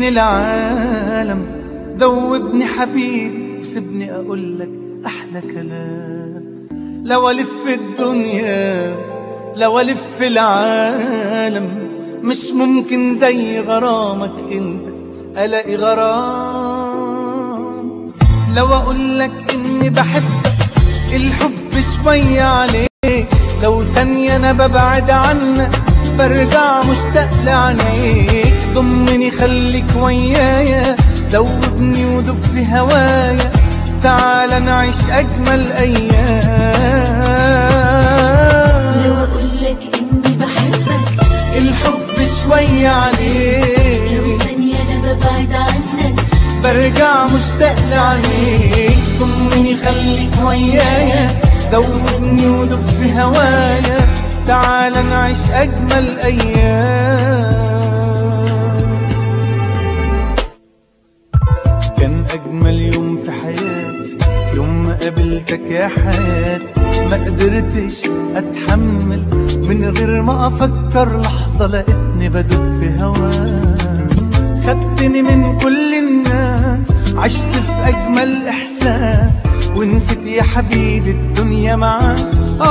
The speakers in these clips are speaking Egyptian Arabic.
فين العالم ذوبني حبيبي وسيبني اقول لك احلى كلام لو الف الدنيا لو الف العالم مش ممكن زي غرامك انت الاقي غرام لو اقول لك اني بحبك الحب شوية عليك لو ثانية انا ببعد عنك برجع مشتاق لعينيك ضمني خليك ويايا دوبني ودب في هوايا تعال نعيش اجمل ايام لو اقولك اني بحبك الحب شوية لو عليك ثانية انا ببعد عنك برجع مشتاق لعينيك ضمني خليك ويايا دوبني ودب في هوايا تعال نعيش اجمل ايام كان اجمل يوم في حياتي يوم ما قابلتك يا حياتي ما قدرتش اتحمل من غير ما افكر لحظه لقيتني بدب في هواك خدتني من كل الناس عشت في اجمل احساس ونسيت يا حبيبي الدنيا معاك لو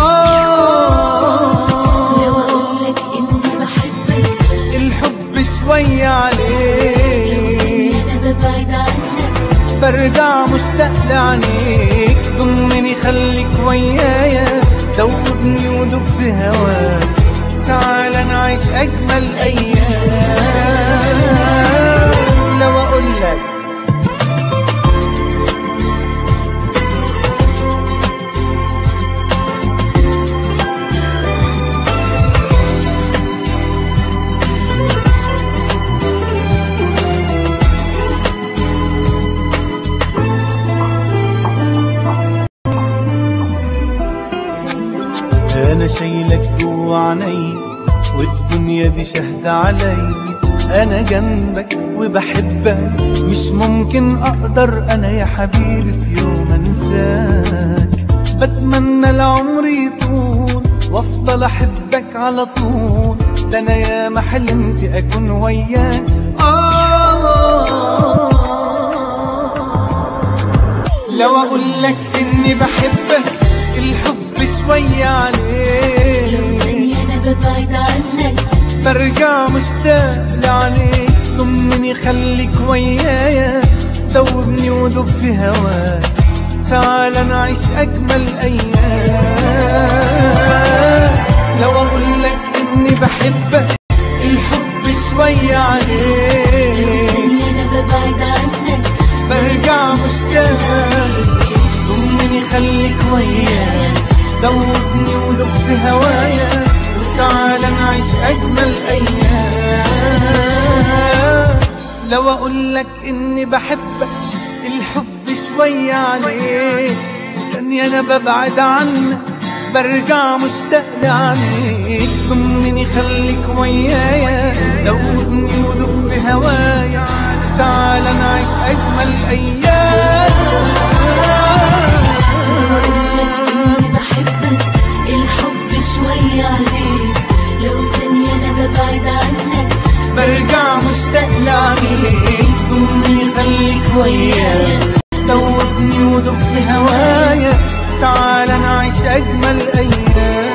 آه اقولك اني بحبك الحب شوية لو عليك ثانية انا ببعد عنك برجع مشتاق لعينيك ضمني خليك ويايا دوبني ودب في هواك تعال نعيش اجمل ايام لو اقول لك انا شايلك جوا عيني والدنيا دي شاهدة علي انا جنبك وبحبك مش ممكن اقدر انا يا حبيبي في يوم انساك بتمنى العمر يطول وافضل احبك على طول ده انا يا ما حلمت اكون وياك آه لو اقول لك اني بحبك الحب شوية لو عليك ثانية انا ببعد عنك برجع مشتاق لعينيك ضمني خليك ويايا دوبني ودب في هواك تعال نعيش اجمل ايام لو اقول لك اني بحبك الحب شوية لو عليك ثانية انا ببعد عنك برجع مشتاق ضمني خليك ويايا دوبني ودب في هوايا وتعال نعيش اجمل ايام لو اقول لك اني بحبك الحب شوية عليك ثانية انا ببعد عنك برجع مشتاق لعينيك ضمني خليك ويايا دوبني ودب في هوايا تعال نعيش اجمل ايام اني بحبك الحب شوية عليك لو ثانية انا ببعد عنك برجع مشتاق لعينيك ضمني خليك ويايا دوبني ودب في هوايا تعال نعيش اجمل ايام